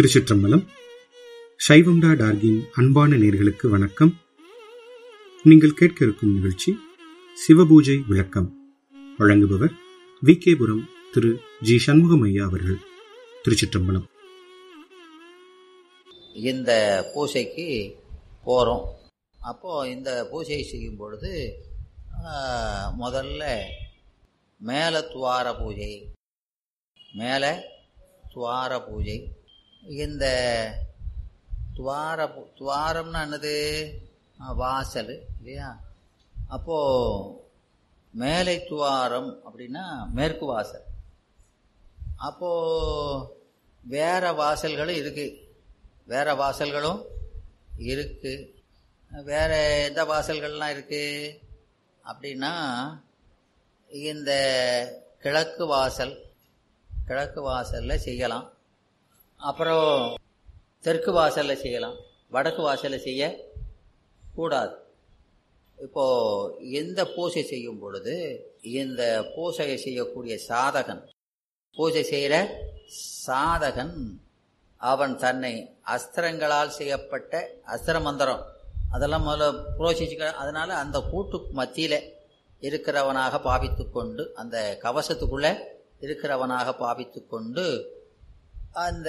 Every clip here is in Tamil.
திருச்சிற்றம்பலம் சைவம்டா டார்கின் அன்பான நேர்களுக்கு வணக்கம் நீங்கள் கேட்க இருக்கும் நிகழ்ச்சி சிவபூஜை விளக்கம் வழங்குபவர் வி கேபுரம் திரு ஜி சண்முகமையா அவர்கள் திருச்சிற்றம்பலம் இந்த பூஜைக்கு போகிறோம் அப்போது இந்த பூஜை செய்யும் பொழுது ஆஹ், முதல்ல மேல துவார பூஜை மேல துவார பூஜை இந்த துவார பூ- துவாரம்னா என்னது ஆ, வாசல் இல்லையா அப்போது மேலை துவாரம் அப்படின்னா மேற்கு வாசல் அப்போது வேற வாசல்களும் இருக்கு வேற வாசல்களும் இருக்கு வேற எந்த வாசல்கள்லாம் இருக்கு அப்படின்னா இந்த கிழக்கு வாசல் கிழக்கு வாசல்ல செய்யலாம் அப்புறம் தெற்கு வாசல்ல செய்யலாம் வடக்கு வாசல்ல செய்ய கூடாது இப்போ எந்த பூஜை செய்யும் பொழுது இந்த பூஜையை செய்யக்கூடிய சாதகன் பூஜை செய்கிற சாதகன் அவன் தன்னை அஸ்திரங்களால் செய்யப்பட்ட அஸ்திர மந்திரம் அதெல்லாம் முதல்ல புரோசிச்சுக்க அதனால அந்த கூட்டு மத்தியில இருக்கிறவனாக பாவித்து கொண்டு அந்த கவசத்துக்குள்ள இருக்கிறவனாக பாவித்து கொண்டு அந்த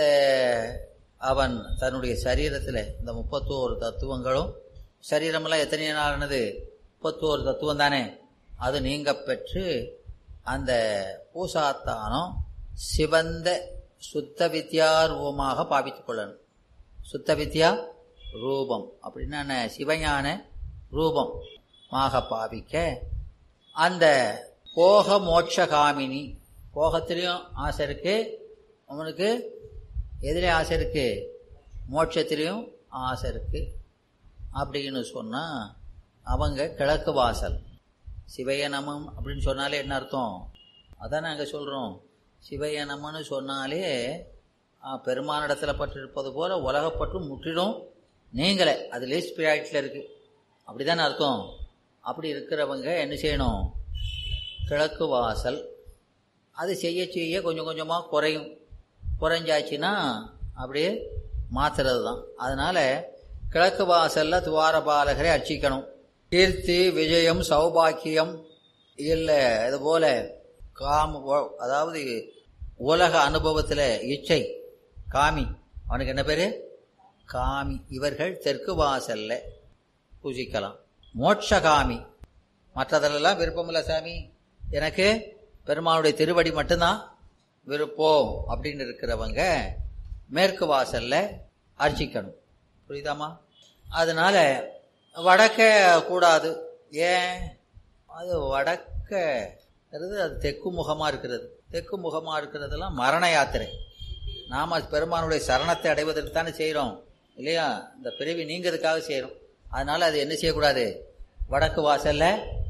அவன் தன்னுடைய சரீரத்தில் இந்த முப்பத்தோரு தத்துவங்களும் சரீரமெல்லாம் எத்தனை நாளானது முப்பத்தோரு தத்துவம் தானே அது நீங்க பெற்று அந்த பூசாத்தானம் சிவந்த சுத்த வித்யா ரூபமாக பாவித்துக் கொள்ளணும் சுத்த வித்யா ரூபம் அப்படின்னா என்ன? சிவஞான ரூபம் மாக பாவிக்க அந்த போக மோட்சகாமினி போகத்திலையும் ஆசை இருக்கு அவனுக்கு எதிலே ஆசை இருக்கு மோட்சத்திலையும் ஆசை இருக்கு அப்படின்னு சொன்னா அவங்க கிழக்கு வாசல் சிவைய நமம் அப்படின்னு சொன்னாலே என்ன அர்த்தம் அதான் நாங்கள் சொல்கிறோம் சிவைய நமன்னு சொன்னாலே ஆ, பெருமானிடத்தில் பற்றிருப்பது போல உலகப்பற்று முற்றிலும் நீங்களே அது லீஸ்ட் பீரியட்ல இருக்கு அப்படிதானே அர்த்தம் அப்படி இருக்கிறவங்க என்ன செய்யணும் கிழக்கு வாசல் அது செய்ய செய்ய கொஞ்சம் கொஞ்சமாக குறையும் குறைஞ்சாச்சுன்னா அப்படியே மாத்துறது தான் அதனால கிழக்கு வாசல்ல துவாரபாலகரை அர்ச்சிக்கணும் கீர்த்தி விஜயம் சௌபாக்கியம் இல்லை இது போல காம ஒ- அதாவது உலக அனுபவத்தில் இச்சை காமி அவனுக்கு என்ன பேரு காமி இவர்கள் தெற்கு வாசல்ல பூஜிக்கலாம் மோட்சகாமி மற்றதெல்லாம் விருப்பமில்ல சாமி எனக்கு பெருமானுடைய திருவடி மட்டும்தான் விருப்பம் அப்படின்னு இருக்கிறவங்க மேற்கு வாசல்ல அர்ச்சிக்கணும் புரியுதாமா அதனால வடக்க கூடாது ஏன் அது வடக்க இருக்கிறது அது தெற்கு முகமா இருக்கிறது தெற்கு முகமா இருக்கிறதெல்லாம் மரண யாத்திரை நாம பெருமானுடைய சரணத்தை அடைவதற்கு தானே செய்கிறோம் இல்லையா இந்த பிறவி நீங்கிறதுக்காக செய்கிறோம் அதனால அது என்ன செய்யக்கூடாது வடக்கு வாசல்ல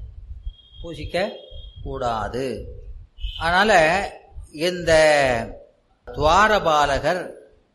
பூசிக்க கூடாது அதனால இந்த துவாரபாலகர்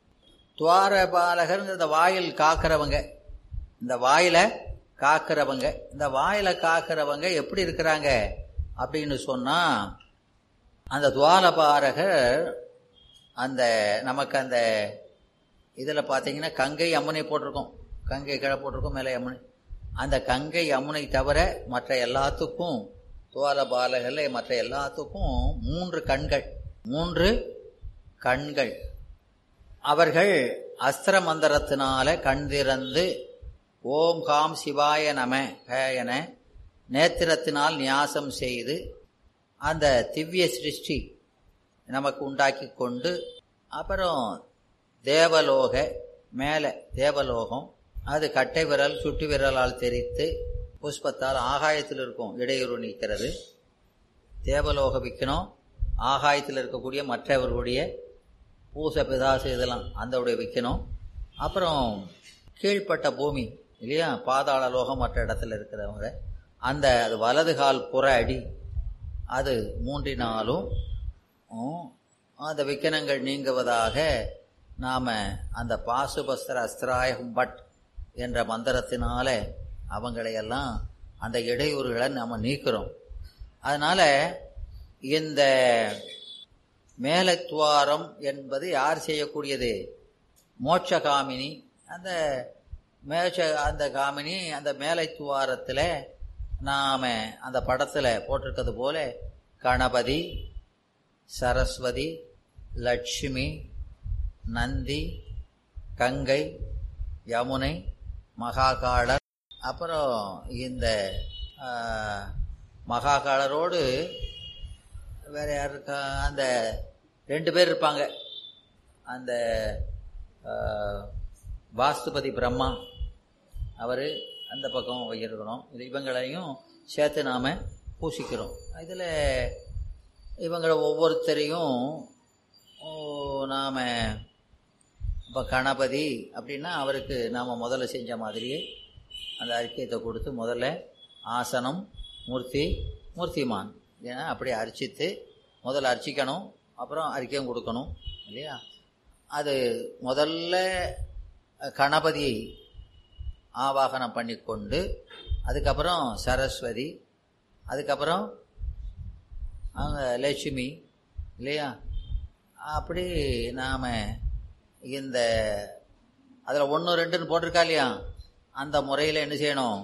துவாரபாலகர் இந்த வாயில் காக்கிறவங்க இந்த வாயில காக்கிறவங்க இந்த வாயில காக்கிறவங்க எப்படி இருக்கிறாங்க அப்படின்னு சொன்னா அந்த துவாரபாலகர் அந்த நமக்கு அந்த இதில் பார்த்தீங்கன்னா கங்கை யமுனை போட்டிருக்கோம் கங்கை கிழ போட்டிருக்கோம் மேலே யமுனை அந்த கங்கை யமுனை தவிர மற்ற எல்லாத்துக்கும் துவார பாலகர்ல மற்ற எல்லாத்துக்கும் மூன்று கண்கள் மூன்று கண்கள் அவர்கள் அஸ்திர மந்திரத்தினால கண் திறந்து ஓம் காம் சிவாய நம ஹ என நேத்திரத்தினால் நியாசம் செய்து அந்த திவ்ய சிருஷ்டி நமக்கு உண்டாக்கி கொண்டு அப்புறம் தேவலோக மேலே தேவலோகம் அது கட்டை விரல் சுட்டு விரலால் தெரித்து புஷ்பத்தால் ஆகாயத்தில் இருக்கும் இடையூறு நீக்கிறது தேவலோக விற்கணும் ஆகாயத்தில் இருக்கக்கூடிய மற்றவர்களுடைய பூச பிதாசு இதெல்லாம் அந்த உடைய விற்கணும் அப்புறம் கீழ்ப்பட்ட பூமி இல்லையா பாதாள லோகம் மற்ற இடத்துல இருக்கிறவங்க அந்த அது வலது கால் புற அடி அது மூன்றினாலும் உம், அந்த விக்கனங்கள் நீங்குவதாக நாம அந்த பாசுபஸ்திர அஸ்திராயம் பட் என்ற மந்திரத்தினால அவங்களையெல்லாம் அந்த இடையூறுகளை நாம நீக்கிறோம் அதனால இந்த மேலத்துவாரம் என்பது யார் செய்யக்கூடியது மோட்ச காமினி அந்த மேட்ச அந்த காமினி அந்த மேலை துவாரத்தில் நாம அந்த படத்தில் போட்டிருக்கிறது போல கணபதி சரஸ்வதி லட்சுமி நந்தி கங்கை யமுனை மகாகாளர் அப்புறம் இந்த மகாகாளரோடு வேற யார் இருக்கா அந்த ரெண்டு பேர் இருப்பாங்க அந்த வாஸ்துபதி பிரம்மா அவர் அந்த பக்கம் வைக்கிறோம் இது இவங்களையும் சேர்த்து நாம் பூசிக்கிறோம் இதில் இவங்களை ஒவ்வொருத்தரையும் நாம் இப்போ கணபதி அப்படின்னா அவருக்கு நாம் முதல்ல செஞ்ச மாதிரியே அந்த அறிக்கையத்தை கொடுத்து முதல்ல ஆசனம் மூர்த்தி மூர்த்திமான் ஏன்னா அப்படி அர்ச்சித்து முதல்ல அர்ச்சிக்கணும் அப்புறம் அறிக்கையும் கொடுக்கணும் இல்லையா அது முதல்ல கணபதியை ஆவாகனம் பண்ணி கொண்டு அதுக்கப்புறம் சரஸ்வதி அதுக்கப்புறம் அவங்க லட்சுமி இல்லையா அப்படி நாம் இந்த அதில் ஒன்று ரெண்டுன்னு போட்டிருக்கா இல்லையா அந்த முறையில் என்ன செய்யணும்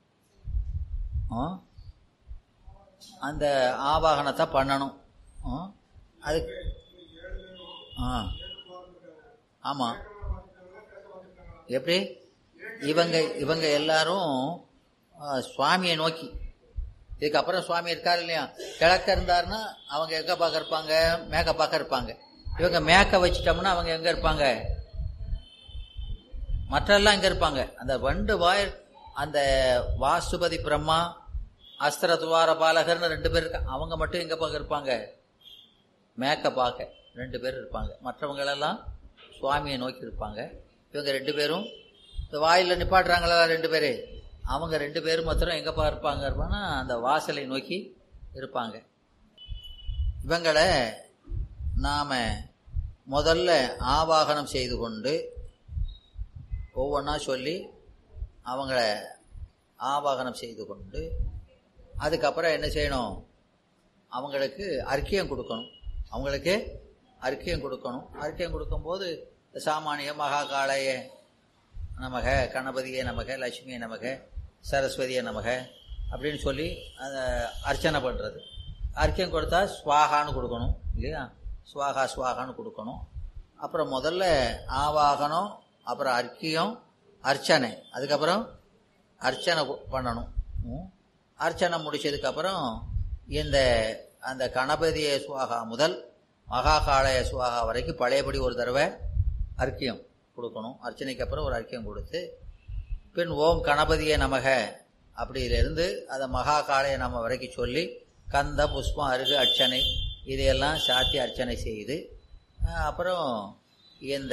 அந்த ஆவாகனத்தை பண்ணணும் அது ஆ ஆமாம் எப்படி இவங்க இவங்க எல்லாரும் சுவாமியை நோக்கி இதுக்கப்புறம் சுவாமி இருக்காரு இல்லையா கிழக்க இருந்தாருன்னா அவங்க எங்க பார்க்க இருப்பாங்க மேக்க பார்க்க இருப்பாங்க இவங்க மேக்க வச்சிட்டோம்னா அவங்க எங்க இருப்பாங்க மற்றெல்லாம் எங்க இருப்பாங்க அந்த வண்டு வாய் அந்த வாசுபதி பிரம்மா அஸ்திர துவார பாலகர்னு ரெண்டு பேர் இருக்காங்க அவங்க மட்டும் எங்க பார்க்க இருப்பாங்க மேக்க பார்க்க ரெண்டு பேர் இருப்பாங்க மற்றவங்களெல்லாம் சுவாமியை நோக்கி இருப்பாங்க இவங்க ரெண்டு பேரும் இந்த வாயில் நிப்பாட்டுறாங்களா ரெண்டு பேர் அவங்க ரெண்டு பேரும் மாத்திரம் எங்கப்பா இருப்பாங்க இருப்பாங்கன்னா அந்த வாசலை நோக்கி இருப்பாங்க இவங்களை நாம் முதல்ல ஆவாகனம் செய்து கொண்டு ஒவ்வொன்றா சொல்லி அவங்கள ஆவாகனம் செய்து கொண்டு அதுக்கப்புறம் என்ன செய்யணும் அவங்களுக்கு அர்க்கியம் கொடுக்கணும் அவங்களுக்கு அர்க்கியம் கொடுக்கணும் அர்க்கியம் கொடுக்கும்போது சாமானிய மகாகாளைய நமக கணபதியே நமக லட்சுமியை நமக சரஸ்வதியை நமக அப்படின்னு சொல்லி அதை அர்ச்சனை பண்ணுறது அர்க்கியம் கொடுத்தா ஸ்வாகான்னு கொடுக்கணும் இல்லையா ஸ்வாகா ஸ்வாகான்னு கொடுக்கணும் அப்புறம் முதல்ல ஆவாகனம் அப்புறம் அர்க்கியம் அர்ச்சனை அதுக்கப்புறம் அர்ச்சனை பண்ணணும் அர்ச்சனை முடிச்சதுக்கப்புறம் இந்த அந்த கணபதிய சுவாகா முதல் மகாகாலய சுவாகா வரைக்கும் பழையபடி ஒரு தடவை அர்க்கியம் கொடுக்கணும் அர்ச்சனைக்கு அப்புறம் ஒரு அர்க்கியம் கொடுத்து பின் ஓம் கணபதிய நமக அப்படியிலிருந்து அதை மகாகாலய நம்ம வரைக்கும் சொல்லி கந்த புஷ்பம் அருகு அர்ச்சனை இதையெல்லாம் சாத்தி அர்ச்சனை செய்து அப்புறம் இந்த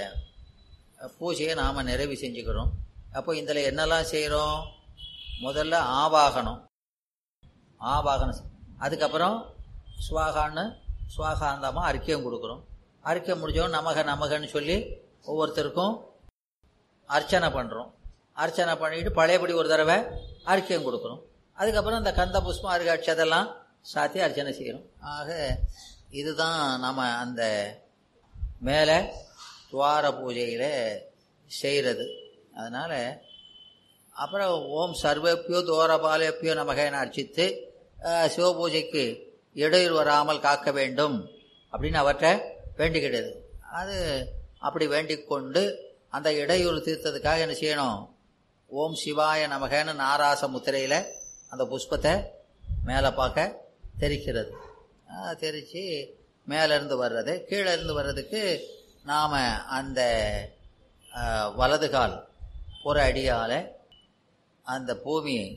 பூஜையை நாம் நிறைவு செஞ்சுக்கிறோம் அப்போ இதில் என்னெல்லாம் செய்கிறோம் முதல்ல ஆவாகனம் ஆவாகனம் அதுக்கப்புறம் சுவாகான்னு சுவாகாந்தமாக அரிக்கியம் கொடுக்குறோம் அரிக்கியம் முடிஞ்சோம் நமக நமகன்னு சொல்லி ஒவ்வொருத்தருக்கும் அர்ச்சனை பண்ணுறோம் அர்ச்சனை பண்ணிட்டு பழையபடி ஒரு தடவை அரிக்கியம் கொடுக்குறோம் அதுக்கப்புறம் இந்த கந்த புஷ்பம் அருகாட்சி அதெல்லாம் சாத்தி அர்ச்சனை செய்கிறோம் ஆக இதுதான் நம்ம அந்த மேலே துவார பூஜையில் செய்கிறது அதனால் அப்புறம் ஓம் சர்வப்பியோ தோரபாலேப்பியோ நமகன்னு அர்ச்சித்து சிவபூஜைக்கு இடையூறு வராமல் காக்க வேண்டும் அப்படின்னு அவற்றை வேண்டிக்கிட்டது அது அப்படி வேண்டிக் கொண்டு அந்த இடையூறு தீர்த்ததுக்காக என்ன செய்யணும் ஓம் சிவாய நமகன்னு நாராச முத்திரையில் அந்த புஷ்பத்தை மேலே பார்க்க தெரிக்கிறது தெரித்து மேலேருந்து வர்றது கீழே இருந்து வர்றதுக்கு நாம் அந்த வலது கால் ஒரு அடியால் அந்த பூமியை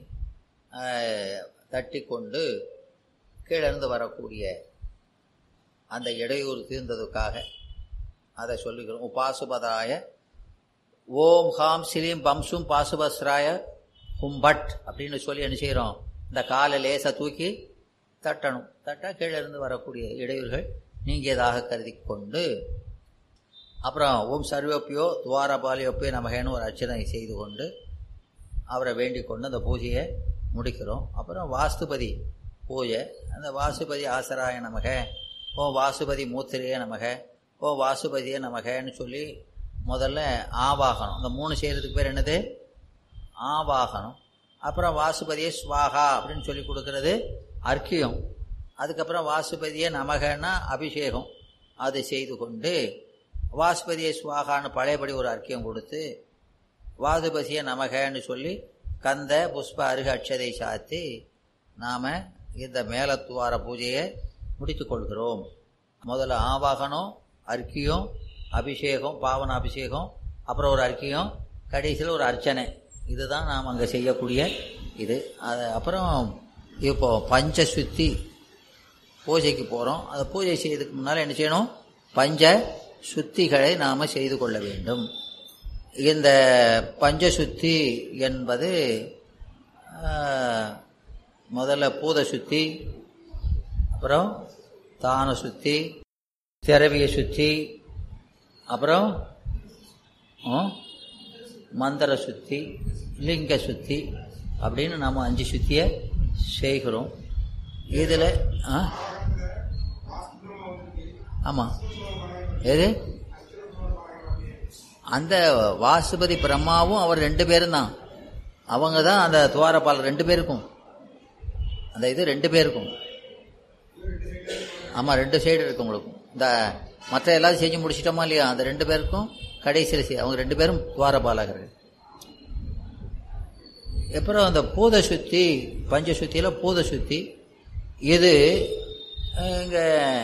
தட்டி கொண்டு கீழிருந்து வரக்கூடிய அந்த இடையூறு தீர்ந்ததுக்காக அதை சொல்லுகிறோம் உபாசுபதாய ஓம் ஹாம் ஸ்ரீம் பம்சும் பாசுபஸ்ராய ஹும்பட் அப்படின்னு சொல்லி என்ன செய்கிறோம் இந்த காலை லேசை தூக்கி தட்டணும் தட்டா கீழே இருந்து வரக்கூடிய இடையூறுகள் நீங்கியதாக கருதி கொண்டு அப்புறம் ஓம் சர்வப்பியோ துவாரபாலியோப்பியோ நமகேன்னு ஒரு அர்ச்சனை செய்து கொண்டு அவரை வேண்டிக் கொண்டு அந்த பூஜையை முடிக்கிறோம் அப்புறம் வாஸ்துபதி பூஜை அந்த வாசுபதி ஆசராய நமக ஓ வாசுபதி மூத்திரையே நமக ஓ வாசுபதியே நமகன்னு சொல்லி முதல்ல ஆவாகனம் இந்த மூணு செய்யறதுக்கு பேர் என்னது ஆவாகனம் அப்புறம் வாசுபதியே ஸ்வாகா அப்படின்னு சொல்லி கொடுக்கறது அர்க்கியம் அதுக்கப்புறம் வாசுபதியே நமகன்னா அபிஷேகம் அதை செய்து கொண்டு வாசுபதியை ஸ்வாகான்னு பழையபடி ஒரு அர்க்கியம் கொடுத்து வாசுபதியை நமகன்னு சொல்லி கந்த புஷ்ப அருக அட்சதை சாத்தி நாம் இந்த மேலத்துவார பூஜையை முடித்து கொள்கிறோம் முதல்ல ஆவாகனம் அர்க்கியம் அபிஷேகம் பாவன அபிஷேகம் அப்புறம் ஒரு அர்க்கியம் கடைசியில் ஒரு அர்ச்சனை இதுதான் நாம் அங்கே செய்யக்கூடிய இது அது அப்புறம் இப்போ பஞ்ச சுத்தி பூஜைக்கு போகிறோம் அந்த பூஜை செய்யறதுக்கு முன்னால் என்ன செய்யணும் பஞ்ச சுத்திகளை நாம் செய்து கொள்ள வேண்டும் இந்த பஞ்ச சுத்தி என்பது முதல்ல பூத சுத்தி அப்புறம் தான சுத்தி திரவிய சுத்தி அப்புறம் மந்திர சுத்தி லிங்க சுத்தி அப்படின்னு நம்ம அஞ்சு சுத்தியை செய்கிறோம் இதில் ஆமாம் எது அந்த வாசுபதி பிரம்மாவும் அவர் ரெண்டு பேரும் தான் அவங்க தான் அந்த துவாரபால் ரெண்டு பேருக்கும் அந்த இது ரெண்டு பேருக்கும் ஆமாம் ரெண்டு சைடு இருக்கு உங்களுக்கும் இந்த மற்ற எல்லாரும் செஞ்சு முடிச்சிட்டோமா இல்லையா அந்த ரெண்டு பேருக்கும் கடைசியில் செய் அவங்க ரெண்டு பேரும் துவாரபாலகர்கள் அப்புறம் அந்த பூத சுத்தி பஞ்ச சுத்தியில் பூத சுத்தி இது இங்கே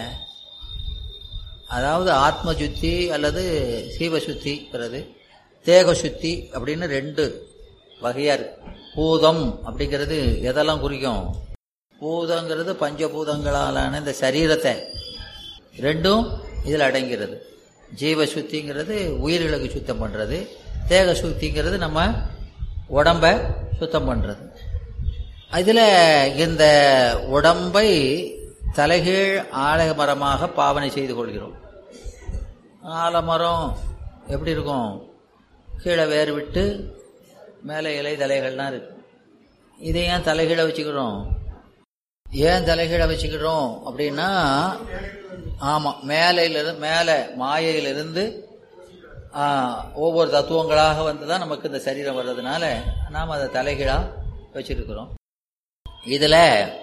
அதாவது ஆத்ம சுத்தி அல்லது சீவ சுத்திங்கிறது தேக சுத்தி அப்படின்னு ரெண்டு வகையா இருக்கு பூதம் அப்படிங்கிறது எதெல்லாம் குறிக்கும் பூதங்கிறது பஞ்சபூதங்களாலான இந்த சரீரத்தை ரெண்டும் இதில் அடங்கிறது ஜீவ சுத்திங்கிறது உயிர்களுக்கு சுத்தம் பண்ணுறது தேக சுத்திங்கிறது நம்ம உடம்ப சுத்தம் பண்ணுறது இதில் இந்த உடம்பை தலைகீழ் ஆலமரமாக பாவனை செய்து கொள்கிறோம் ஆலமரம் எப்படி இருக்கும் கீழே வேறு விட்டு மேலே இலை தலைகள்லாம் இருக்கு இதை ஏன் தலைகீழ வச்சுக்கிறோம் ஏன் தலைகீழ வச்சுக்கிறோம் அப்படின்னா ஆமாம் மேலையிலிருந்து மேலே மாயையிலிருந்து ஒவ்வொரு தத்துவங்களாக வந்து தான் நமக்கு இந்த சரீரம் வர்றதுனால நாம் அதை தலைகீழாக வச்சிருக்கிறோம் இதில்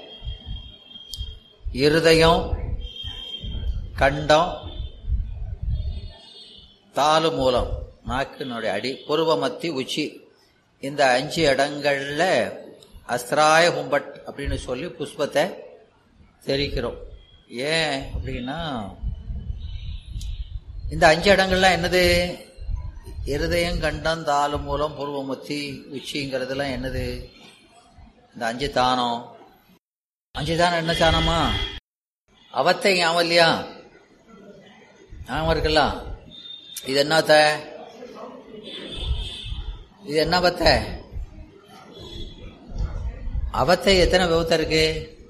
இருதயம் கண்டம் தாலு மூலம் நாக்கினுடைய அடி புருவமத்தி உச்சி இந்த அஞ்சு இடங்கள்ல அஸ்திராய கும்பட் அப்படின்னு சொல்லி புஷ்பத்தை தெரிக்கிறோம் ஏன் அப்படின்னா இந்த அஞ்சு இடங்கள்லாம் என்னது இருதயம் கண்டம் தாலு மூலம் புருவமத்தி உச்சிங்கிறதுலாம் என்னது இந்த அஞ்சு தானம் அஞ்சு தானம் என்ன தானமா அவத்தை ஞாபகம் இல்லையா ஞாபகம் இருக்குல்ல இது என்னத்த இது என்ன பத்த அவத்தை எத்தனை விபத்தம் இருக்கு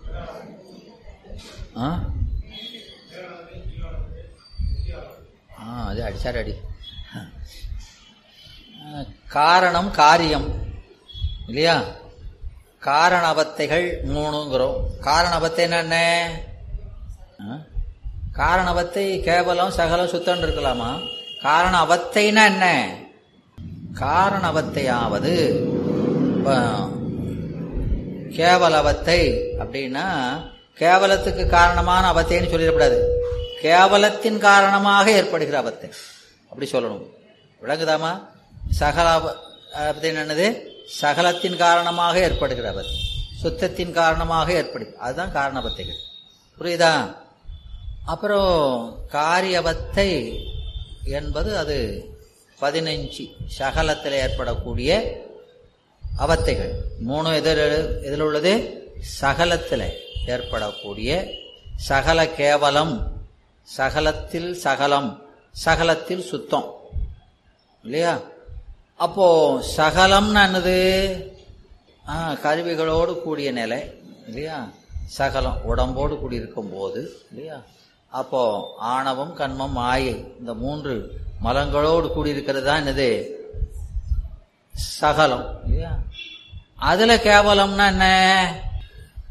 ஆ அது அடிச்சார் அடி காரணம் காரியம் இல்லையா காரணவத்தைகள் மூணுங்கிறோம் காரணவத்தைன்னா என்ன காரணவத்தை கேவலம் சகலம் சுத்தம் இருக்கலாமா காரண அவத்தைனா என்ன காரணவத்தையாவது கேவலவத்தை அப்படின்னா கேவலத்துக்கு காரணமான அவத்தைன்னு சொல்லிடக்கூடாது கேவலத்தின் காரணமாக ஏற்படுகிற அவத்தை அப்படி சொல்லணும் விளங்குதாமா சகல அப்படின்னு என்னது சகலத்தின் காரணமாக ஏற்படுகிற அவத்தை சுத்தத்தின் காரணமாக ஏற்படு அதுதான் காரணபத்தைகள் புரியுதா அப்புறம் காரியவத்தை என்பது அது பதினஞ்சு சகலத்தில் ஏற்படக்கூடிய அவத்தைகள் மூணு எதில் எதில் உள்ளது சகலத்தில் ஏற்படக்கூடிய சகல கேவலம் சகலத்தில் சகலம் சகலத்தில் சுத்தம் இல்லையா அப்போ சகலம்னு என்னது ஆ, கருவிகளோடு கூடிய நிலை இல்லையா சகலம் உடம்போடு கூடியிருக்கும் போது இல்லையா அப்போ ஆணவம் கண்மம் மாயை இந்த மூன்று மலங்களோடு கூடியிருக்கிறது தான் என்னது சகலம் இல்லையா அதுல கேவலம்னா என்ன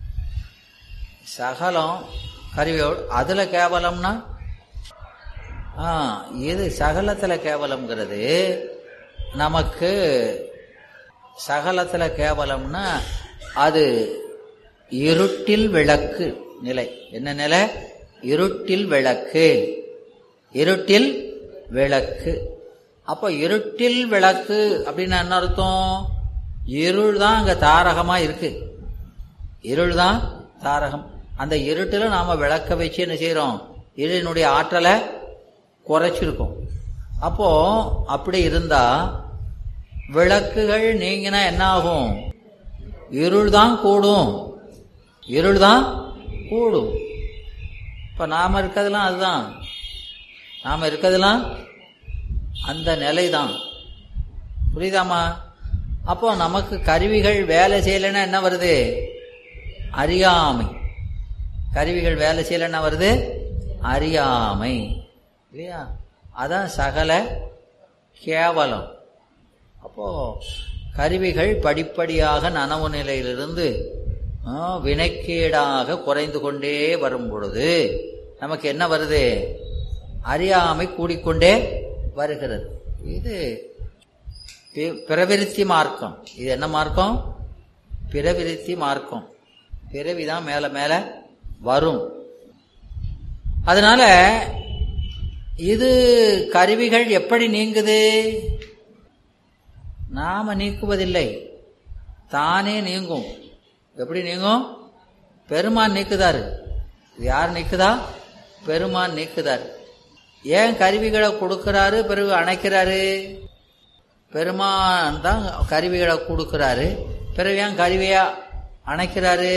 சகலம் கருவியோடு அதுல கேவலம்னா ஆ இது சகலத்துல கேவலம்ங்கிறது நமக்கு சகலத்துல கேவலம்னா அது இருட்டில் விளக்கு நிலை என்ன நிலை இருட்டில் விளக்கு இருட்டில் விளக்கு அப்போ இருட்டில் விளக்கு அப்படின்னு என்ன அர்த்தம் இருள் தான் அங்க தாரகமா இருக்கு இருள் தான் தாரகம் அந்த இருட்டில் நாம விளக்க வச்சு என்ன செய்யறோம் இருளினுடைய ஆற்றலை குறைச்சிருக்கோம் அப்போ அப்படி இருந்தா விளக்குகள் நீங்கினா என்ன ஆகும் இருள் தான் கூடும் இருள் தான் கூடும் இப்ப நாம இருக்கிறதுலாம் அதுதான் நாம இருக்கிறதுலாம் அந்த நிலை தான் புரியுதாமா அப்போ நமக்கு கருவிகள் வேலை செய்யலைன்னா என்ன வருது அறியாமை கருவிகள் வேலை செய்யலைன்னா வருது அறியாமை இல்லையா அதான் சகல கேவலம் அப்போ கருவிகள் படிப்படியாக நனவு நிலையிலிருந்து ஆ, வினைக்கேடாக குறைந்து கொண்டே வரும் பொழுது நமக்கு என்ன வருது அறியாமை கூடிக்கொண்டே வருகிறது இது பி- பிரவிருத்தி மார்க்கம் இது என்ன மார்க்கம் பிரவிருத்தி மார்க்கம் பிறவிதான் மேல மேல வரும் அதனால இது கருவிகள் எப்படி நீங்குது நாம நீக்குவதில்லை தானே நீங்கும் எப்படி நீங்கும் பெருமான் நீக்குதாரு இது யார் நீக்குதா பெருமான் நீக்குதார் ஏன் கருவிகளை கொடுக்கறாரு பிறகு அணைக்கிறாரு பெருமான் தான் கருவிகளை கொடுக்கறாரு பிறகு ஏன் கருவியா அணைக்கிறாரு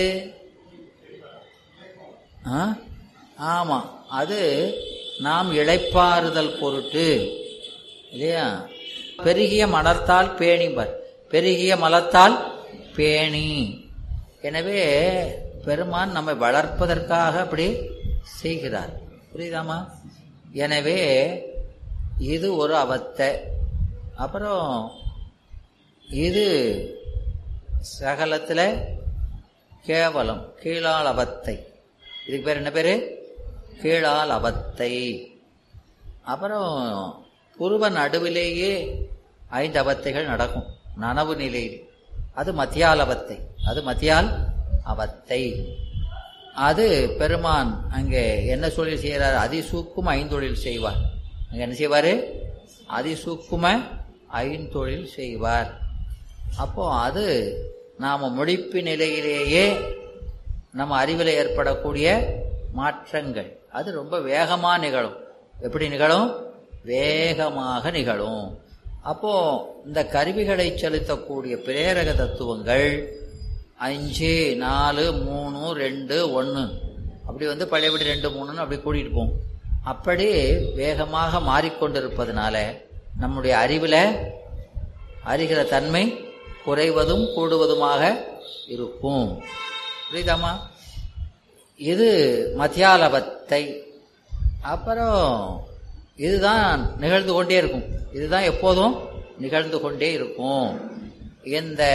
ஆ? ஆமா அது நாம் இளைப்பாறுதல் பொருட்டு இல்லையா பெருகிய மலர்த்தால் பேணிபர் பெருகிய மலர்த்தால் பேணி எனவே பெருமான் நம்மை வளர்ப்பதற்காக அப்படி செய்கிறார் புரியுதாமா எனவே இது ஒரு அவத்தை அப்புறம் இது சகலத்துல கேவலம் கீழால் அவத்தை இதுக்கு பேர் என்ன பேரு கீழால் அவத்தை அப்புறம் புருவ நடுவிலேயே ஐந்து அவத்தைகள் நடக்கும் நனவு நிலையில் அது மத்தியால் அவத்தை அது மத்தியால் அவத்தை அது பெருமான் அங்கே என்ன தொழில் செய்கிறார் அதிசூக்கும ஐந்தொழில் செய்வார் அங்க என்ன செய்வாரு அதிசூக்கும ஐந்தொழில் செய்வார் அப்போ அது நாம முடிப்பு நிலையிலேயே நம்ம அறிவில் ஏற்படக்கூடிய மாற்றங்கள் அது ரொம்ப வேகமா நிகழும் எப்படி நிகழும் வேகமாக நிகழும் அப்போ இந்த கருவிகளை செலுத்தக்கூடிய பிரேரக தத்துவங்கள் அஞ்சு நாலு மூணு ரெண்டு ஒன்று அப்படி வந்து பழையபடி ரெண்டு மூணுன்னு அப்படி கூட்டிட்டு போகும் அப்படி வேகமாக மாறிக்கொண்டிருப்பதனால நம்முடைய அறிவில் அறிகிற தன்மை குறைவதும் கூடுவதுமாக இருக்கும் புரியுதாமா இது மத்தியாலபத்தை அப்புறம் இதுதான் நிகழ்ந்து கொண்டே இருக்கும் இதுதான் எப்போதும் நிகழ்ந்து கொண்டே இருக்கும் இந்த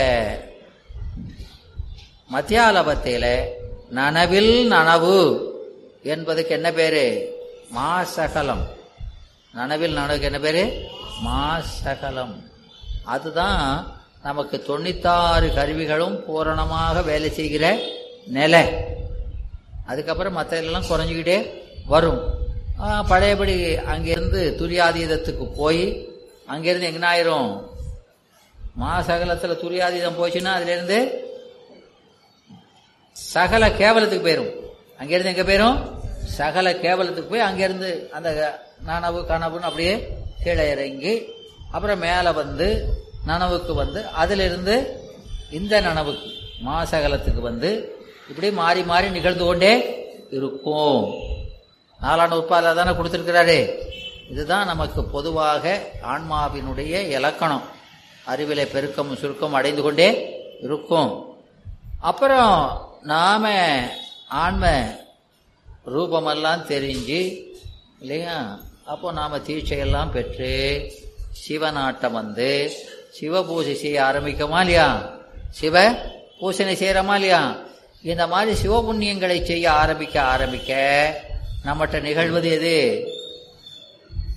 மத்தியாலபத்தில நனவில் நனவு என்பதுக்கு என்ன பேரு மாசகலம் நனவில் நனவுக்கு என்ன பேரு மாசகலம் அதுதான் நமக்கு தொண்ணூத்தாறு கருவிகளும் பூரணமாக வேலை செய்கிற நிலை அதுக்கப்புறம் மற்ற எல்லாம் குறைஞ்சிக்கிட்டே வரும் ஆ, பழையபடி அங்கிருந்து துரியாதீதத்துக்கு போய் அங்கிருந்து எங்க ஆயிரும் மாசகலத்துல துரியாதீதம் போச்சுன்னா அதுல இருந்து சகல கேவலத்துக்கு போயிரும் அங்கிருந்து எங்க போயிரும் சகல கேவலத்துக்கு போய் அங்கிருந்து அந்த நனவு கனவுன்னு அப்படியே கீழே இறங்கி அப்புறம் மேலே வந்து நனவுக்கு வந்து அதிலிருந்து இந்த நனவுக்கு மாசகலத்துக்கு வந்து இப்படி மாறி மாறி நிகழ்ந்து கொண்டே இருக்கும் நாலாண்டு உட்பால தானே கொடுத்திருக்கிறாரு இதுதான் நமக்கு பொதுவாக ஆன்மாவினுடைய இலக்கணம் அறிவிலை பெருக்கம் சுருக்கம் அடைந்து கொண்டே இருக்கும் அப்புறம் நாம ஆன்ம ரூபமெல்லாம் தெரிஞ்சு இல்லையா அப்போ நாம தீட்சையெல்லாம் பெற்று சிவநாட்டம் வந்து சிவ பூஜை செய்ய ஆரம்பிக்கமா இல்லையா சிவ பூசனை செய்யறோமா இல்லையா இந்த மாதிரி சிவபுண்ணியங்களை செய்ய ஆரம்பிக்க ஆரம்பிக்க நம்மகிட்ட நிகழ்வது எது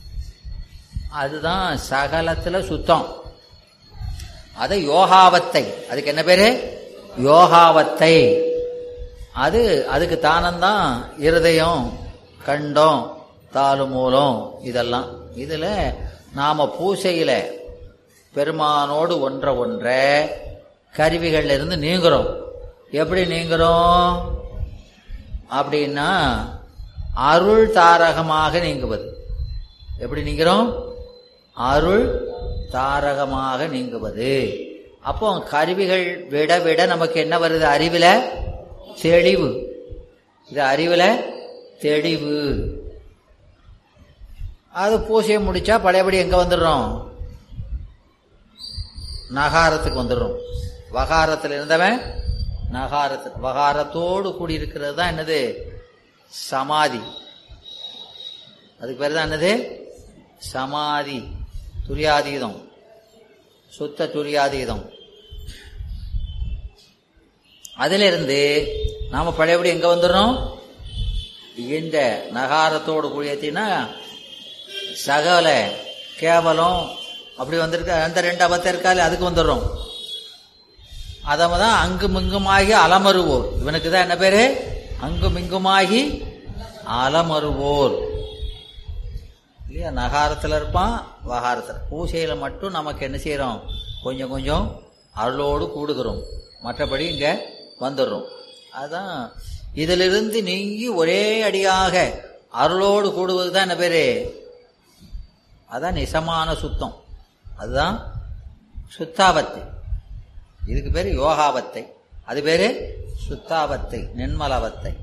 அதுதான் சகலத்துல சுத்தம் அது யோகாவத்தை அதுக்கு என்ன பேரு யோகாவத்தை அது அதுக்கு தானம்தான் இருதயம் கண்டம் தாலு மூலம் இதெல்லாம் இதுல நாம பூசையில பெருமானோடு ஒன்ற ஒன்ற கருவிகள்ல இருந்து நீங்குறோம் எப்படி நீங்குறோம் அப்படின்னா அருள் தாரகமாக நீங்குவது எப்படி நீங்கிறோம் அருள் தாரகமாக நீங்குவது அப்போ கருவிகள் விட விட நமக்கு என்ன வருது அறிவுல தெளிவு இது அறிவுல தெளிவு அது பூசையை முடிச்சா பழையபடி எங்க வந்துடுறோம் நகாரத்துக்கு வந்துடுறோம் வகாரத்தில் இருந்தவன் நகாரத்துக்கு வகாரத்தோடு கூடி இருக்கிறது தான் என்னது சமாதி அதுக்கு பேர் தான் என்னது சமாதி துரியாதீதம் சுத்த துரியாதீதம் அதிலிருந்து நாம பழையபடி எங்க வந்துடுறோம் இந்த நகாரத்தோடு கூடியத்தின்னா சகல கேவலம் அப்படி வந்திருக்க அந்த ரெண்டு அபத்தம் இருக்காது அதுக்கு வந்துடுறோம் அதம தான் அங்கும் இங்குமாகி அலமருவோர் இவனுக்கு தான் என்ன பேரு அங்கும் இங்குமாகி அலமருவோர் இல்லையா நகாரத்தில் இருப்பான் வகாரத்தில் பூசையில மட்டும் நமக்கு என்ன செய்யறோம் கொஞ்சம் கொஞ்சம் அருளோடு கூடுகிறோம் மற்றபடி இங்க வந்துடுறோம் அதான் இதிலிருந்து நீங்கி ஒரே அடியாக அருளோடு கூடுவது தான் என்ன பேரு அதான் நிசமான சுத்தம் அதுதான் சுத்தாபத்தை இதுக்கு பேரு யோகாவத்தை அது பேரு சுத்தாபத்தை நென்மலவத்தை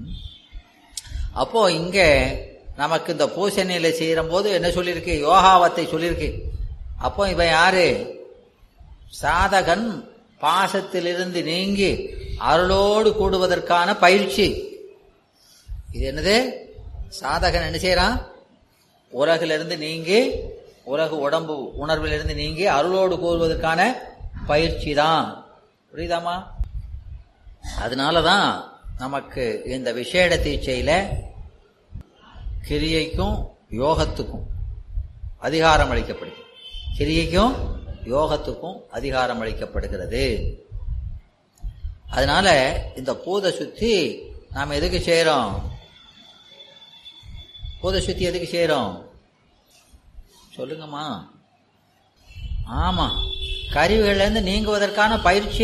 அப்போ இங்க நமக்கு இந்த பூசணியில செய்யற போது என்ன சொல்லியிருக்கு யோகாவத்தை சொல்லியிருக்கு அப்போ இவன் யாரு சாதகன் பாசத்திலிருந்து நீங்கி அருளோடு கூடுவதற்கான பயிற்சி இது என்னது சாதகன் என்ன செய்யறான் உலகிலிருந்து நீங்கி உலக உடம்பு உணர்விலிருந்து நீங்கி அருளோடு கூறுவதற்கான பயிற்சி தான் புரியுதாமா அதனாலதான் நமக்கு இந்த விசேட தீட்சையில கிரியைக்கும் யோகத்துக்கும் அதிகாரம் அளிக்கப்படுகிறது கிரியைக்கும் யோகத்துக்கும் அதிகாரம் அளிக்கப்படுகிறது அதனால இந்த பூத சுத்தி நாம் எதுக்கு செய்யறோம் பூத சுத்தி எதுக்கு செய்யறோம் சொல்லுங்கம்மா ஆமா கருவிகள்ல இருந்து நீங்குவதற்கான பயிற்சி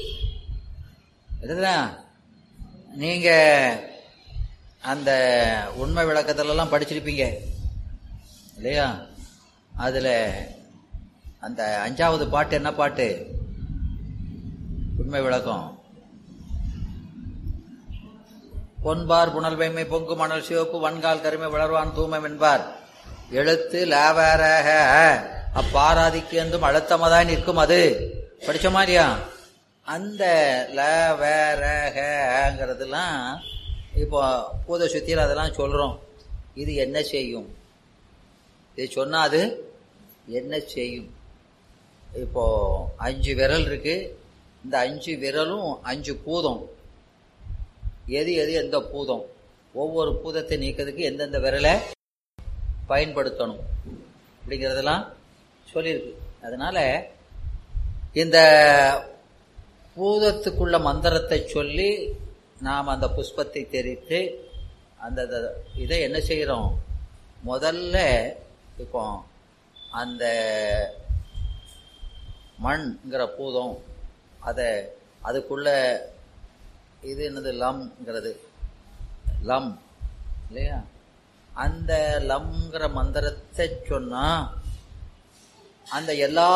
இதுதான் நீங்க அந்த உண்மை விளக்கத்துல எல்லாம் படிச்சிருப்பீங்க இல்லையா அதுல அந்த அஞ்சாவது பாட்டு என்ன பாட்டு உண்மை விளக்கம் பொன்பார் புனல் வெண்மை பொங்கு மணல் சிவப்பு வன்கால் கருமை வளர்வான் தூமம் என்பார் எழுத்து லேவேரக அப்பாராதிக்கு என்றும் அழுத்தமதான் நிற்கும் அது படிச்ச மாதிரியா அந்த லேவேரகங்கிறதுலாம் இப்போ பூத சுத்தியில் அதெல்லாம் சொல்றோம் இது என்ன செய்யும் இது சொன்னா அது என்ன செய்யும் இப்போ அஞ்சு விரல் இருக்கு இந்த அஞ்சு விரலும் அஞ்சு பூதம் எது எது எந்த பூதம் ஒவ்வொரு பூதத்தை நீக்கிறதுக்கு எந்தெந்த விரலை பயன்படுத்தணும் அப்படிங்கிறதெல்லாம் சொல்லியிருக்கு அதனால இந்த பூதத்துக்குள்ள மந்திரத்தை சொல்லி நாம் அந்த புஷ்பத்தை தெரித்து அந்த இதை என்ன செய்கிறோம் முதல்ல இப்போ அந்த மண்ங்கிற பூதம் அதை அதுக்குள்ள இது என்னது லம்ங்கிறது லம் இல்லையா அந்த லம்ங்கிற மந்திரத்தை சொன்னா அந்த எல்லா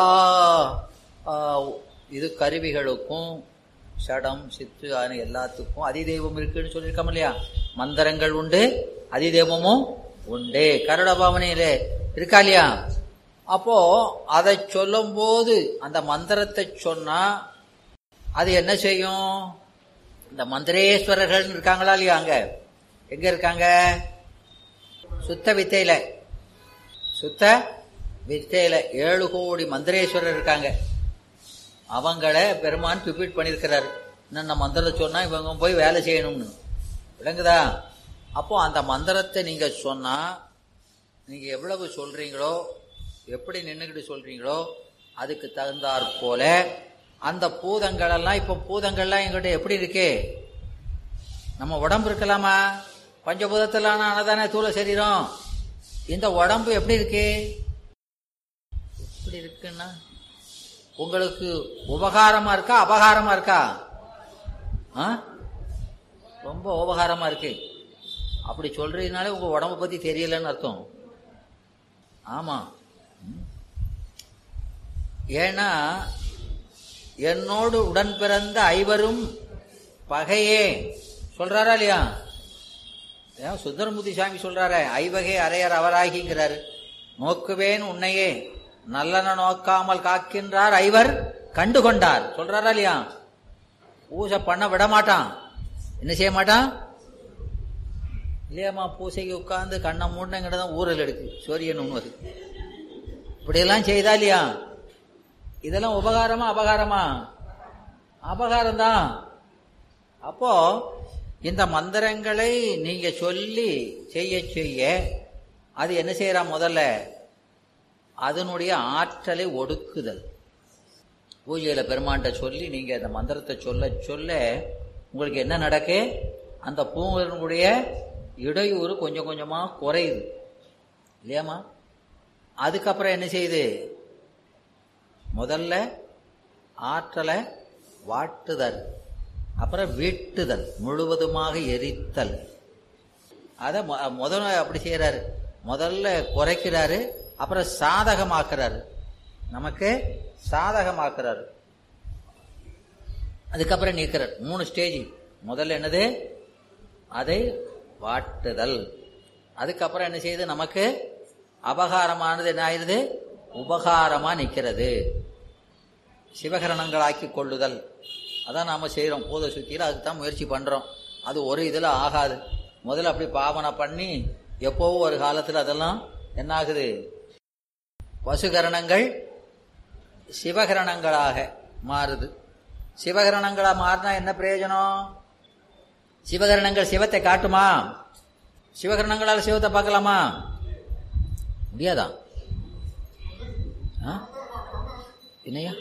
இது கருவிகளுக்கும் சடம் சித்து ஆன எல்லாத்துக்கும் அதிதெய்வம் இருக்குன்னு சொல்லியிருக்கோம் இல்லையா மந்திரங்கள் உண்டு அதிதெய்வமும் உண்டு கருட பவனியில இருக்கா இல்லையா அப்போ அதை சொல்லும் போது அந்த மந்திரத்தை சொன்னா அது என்ன செய்யும் இந்த மந்திரேஸ்வரர்கள் இருக்காங்களா இல்லையா அங்க எங்க இருக்காங்க சுத்த வித்தையில சுத்த வித்தையில ஏழு கோடி மந்திரேஸ்வரர் இருக்காங்க அவங்கள பெருமான் ரிப்பீட் பண்ணியிருக்கிறாரு என்னென்ன மந்திரம் சொன்னா இவங்க போய் வேலை செய்யணும்னு விளங்குதா அப்போ அந்த மந்திரத்தை நீங்க சொன்னா நீங்க எவ்வளவு சொல்றீங்களோ எப்படி நின்றுக்கிட்டு சொல்றீங்களோ அதுக்கு தகுந்தாற் போல அந்த பூதங்கள் எல்லாம் இப்ப பூதங்கள்லாம் எங்கிட்ட எப்படி இருக்கு நம்ம உடம்பு இருக்கலாமா பஞ்சபூதத்திலான ஆனதானே தூள சரீரம் இந்த உடம்பு எப்படி இருக்கு எப்படி இருக்குன்னா உங்களுக்கு உபகாரமா இருக்கா அபகாரமா இருக்கா ஆ? ரொம்ப உபகாரமா இருக்கு அப்படி சொல்றதுனால உங்க உடம்ப பத்தி தெரியலன்னு அர்த்தம் ஆமா ம். ஏன்னா என்னோடு உடன் பிறந்த ஐவரும் பகையே சொல்றாரா இல்லையா ஏன் சுந்தரமூர்த்தி சாமி சொல்றாரு ஐவகை அரையர் அவராகிங்கிறாரு நோக்குவேன் உன்னையே நல்லன நோக்காமல் காக்கின்றார் ஐவர் கண்டு கொண்டார் சொல்றாரா இல்லையா பூஜை பண்ண விட மாட்டான் என்ன செய்ய மாட்டான் இல்லையாம்மா பூசைக்கு உட்கார்ந்து கண்ணை மூடினங்கிட்ட தான் ஊரல் எடுக்கு சூரியன் உண்ணுவது இப்படியெல்லாம் செய்தா இல்லையா இதெல்லாம் உபகாரமா அபகாரமா அபகாரம் தான் அப்போ இந்த மந்திரங்களை நீங்க சொல்லி செய்ய செய்ய அது என்ன செய்யறா முதல்ல அதனுடைய ஆற்றலை ஒடுக்குதல் பூஜையில பெருமான்ட்ட சொல்லி நீங்க அந்த மந்திரத்தை சொல்ல சொல்ல உங்களுக்கு என்ன நடக்கு அந்த பூங்கனுடைய இடையூறு கொஞ்சம் கொஞ்சமா குறையுது இல்லையாம்மா அதுக்கப்புறம் என்ன செய்யுது முதல்ல ஆற்றலை வாட்டுதல் அப்புறம் வீட்டுதல் முழுவதுமாக எரித்தல் அதை மொ- முதல்ல அப்படி செய்யறாரு முதல்ல குறைக்கிறாரு அப்புறம் சாதகமாக்குறாரு நமக்கு சாதகமாக்குறாரு அதுக்கப்புறம் நீக்கிறார் மூணு ஸ்டேஜ் முதல்ல என்னது அதை வாட்டுதல் அதுக்கப்புறம் என்ன செய்யுது நமக்கு அபகாரமானது என்ன ஆயிருது உபகாரமா நிக்கிறது சிவகரணங்களாக்கி கொள்ளுதல் அதான் நாம செய்றோம் பூத சுத்தியில அதுக்கு தான் முயற்சி பண்றோம் அது ஒரு இதுல ஆகாது முதல்ல அப்படி பாவனை பண்ணி எப்போவோ ஒரு காலத்துல அதெல்லாம் என்ன ஆகுது பசுகரணங்கள் சிவகரணங்களாக மாறுது சிவகரணங்களா மாறினா என்ன பிரயோஜனம் சிவகரணங்கள் சிவத்தை காட்டுமா சிவகரணங்களால் சிவத்தை பார்க்கலாமா முடியாதா ஆ? என்னையா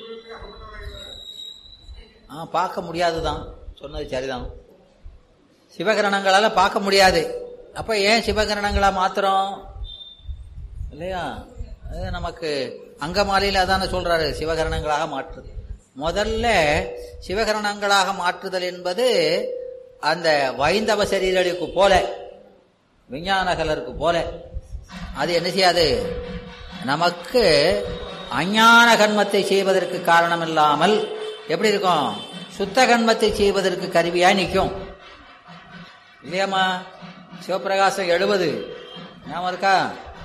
ஆ பார்க்க முடியாதுதான் சொன்னது சரிதான் சிவகரணங்களால பார்க்க முடியாது அப்ப ஏன் சிவகரணங்களா மாத்திரம் இல்லையா அது நமக்கு அங்கமாலையில் அதான சொல்றாரு சிவகரணங்களாக மாற்றுது முதல்ல சிவகரணங்களாக மாற்றுதல் என்பது அந்த வைந்தவ சரீரலுக்கு போல விஞ்ஞானகலருக்கு போல அது என்ன செய்யாது நமக்கு அஞ்ஞான கண்மத்தை செய்வதற்கு காரணம் இல்லாமல் எப்படி இருக்கும் சுத்த கண்மத்தை செய்வதற்கு கருவியாய் நிற்கும் இல்லையாம்மா சிவபிரகாசம் எழுபது ஞாபகம் இருக்கா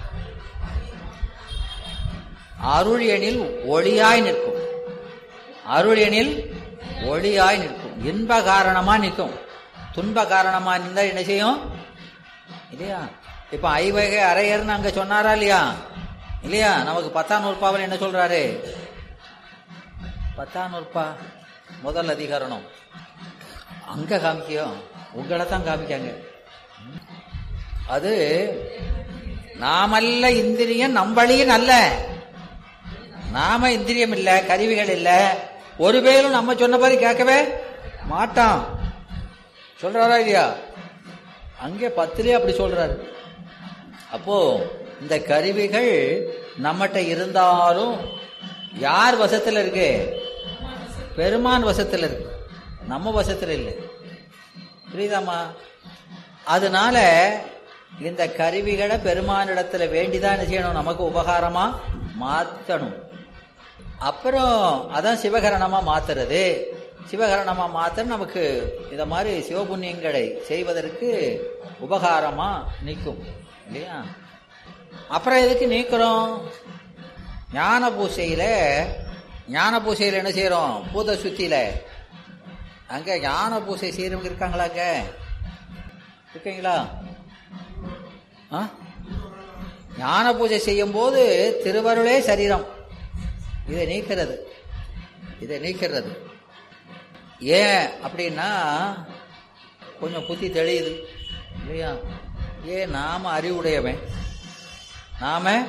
அருள் எனில் ஒளியாய் நிற்கும் அருள் எனில் ஒளியாய் நிற்கும் இன்ப காரணமா நிற்கும் துன்ப காரணமா இருந்தா என்ன செய்யும் இல்லையா இப்ப ஐவகை அரையர்னு அங்க சொன்னாரா இல்லையா இல்லையா நமக்கு பத்தாம் நூற்பாவில் என்ன சொல்றாரு பத்தாம் நூற்பா முதல் அதிகரணம் அங்க காமிக்கியோ உங்களை தான் காமிக்காங்க அது நாமல்ல இந்திரியம் நம்பளியும் அல்ல நாம இந்திரியம் இல்ல கருவிகள் இல்ல ஒரு பேரும் நம்ம சொன்ன மாதிரி கேட்கவே மாட்டான் சொல்றாரா இல்லையா அங்கே பத்திலே அப்படி சொல்றாரு அப்போ இந்த கருவிகள் நம்மகிட்ட இருந்தாலும் யார் வசத்துல இருக்கு பெருமான் வசத்துல இருக்கு நம்ம வசத்துல இல்லை புரியுதாம்மா அதனால இந்த கருவிகளை பெருமானிடத்துல வேண்டிதான் என்ன செய்யணும் நமக்கு உபகாரமா மாத்தணும் அப்புறம் அதான் சிவகரணமா மாத்துறது சிவகரணமா மாத்த நமக்கு இத மாதிரி சிவபுண்ணியங்களை செய்வதற்கு உபகாரமா நிற்கும் இல்லையா அப்புறம் எதுக்கு நீக்கிறோம் ஞான பூசையில ஞான பூசையில என்ன செய்யறோம் பூத சுத்தியில அங்க ஞான பூசை செய்யறவங்க இருக்காங்களா அங்க இருக்கீங்களா ஆ? ஞான பூஜை செய்யும் போது திருவருளே சரீரம் இதை நீக்கிறது இதை நீக்கிறது ஏன் அப்படின்னா கொஞ்சம் புத்தி தெளியுது இல்லையா ஏன் நாம அறிவுடையவன் நாம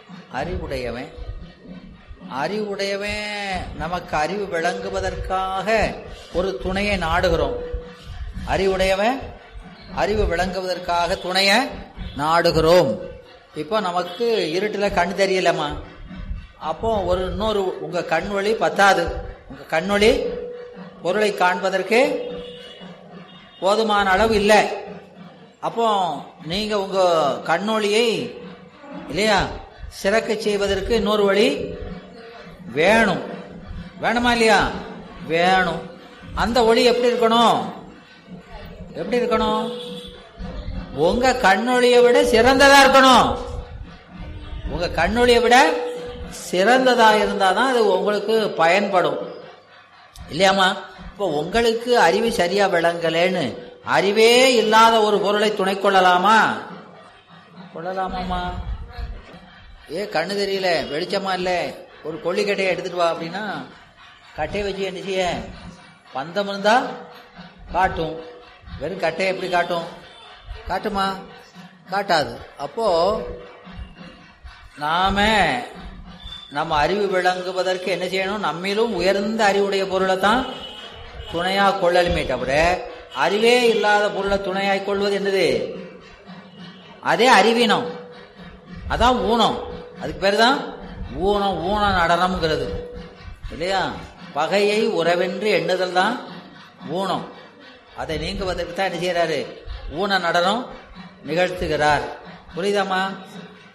அறிவுடையவன் அறிவுடையவன் நமக்கு அறிவு விளங்குவதற்காக ஒரு துணையை நாடுகிறோம் அறிவுடையவன் அறிவு விளங்குவதற்காக துணையை நாடுகிறோம் இப்போ நமக்கு இருட்டில் கண் தெரியலம்மா அப்போ ஒரு இன்னொரு உங்க கண் வழி பத்தாது உங்க கண் வழி பொருளை காண்பதற்கு போதுமான அளவு இல்லை அப்போ நீங்க உங்க கண்ணொளியை இல்லையா சிறக்க செய்வதற்கு இன்னொரு வழி வேணும் வேணுமா இல்லையா வேணும் அந்த ஒளி எப்படி இருக்கணும் எப்படி இருக்கணும் உங்க கண்ணொளியை விட சிறந்ததா இருக்கணும் உங்க கண்ணொளியை விட சிறந்ததா இருந்தாதான் அது உங்களுக்கு பயன்படும் இல்லையாமா இப்போ உங்களுக்கு அறிவு சரியா விளங்கலேன்னு அறிவே இல்லாத ஒரு பொருளை துணை கொள்ளலாமா கொள்ளலாமாம்மா ஏ கண்ணு தெரியல வெளிச்சமா இல்ல ஒரு கொல்லிக்கட்டையை எடுத்துட்டு வா அப்படின்னா கட்டையை வச்சு என்ன செய்ய பந்தம் இருந்தா காட்டும் வெறும் கட்டையை எப்படி காட்டும் காட்டுமா காட்டாது அப்போ நாம நம்ம அறிவு விளங்குவதற்கு என்ன செய்யணும் நம்மிலும் உயர்ந்த அறிவுடைய பொருளை தான் துணையா கொள்ளலுமே தவிர அறிவே இல்லாத பொருளை துணையாய் கொள்வது என்னது அதே அறிவீனம் அதான் ஊனம் அதுக்கு பேர் தான் ஊனம் ஊன நடனம்ங்கிறது இல்லையா பகையை உறவென்று எண்ணுதல் தான் ஊனம் அதை நீங்குவதற்கு தான் என்ன செய்யறாரு ஊன நடனம் நிகழ்த்துகிறார் புரியுதாமா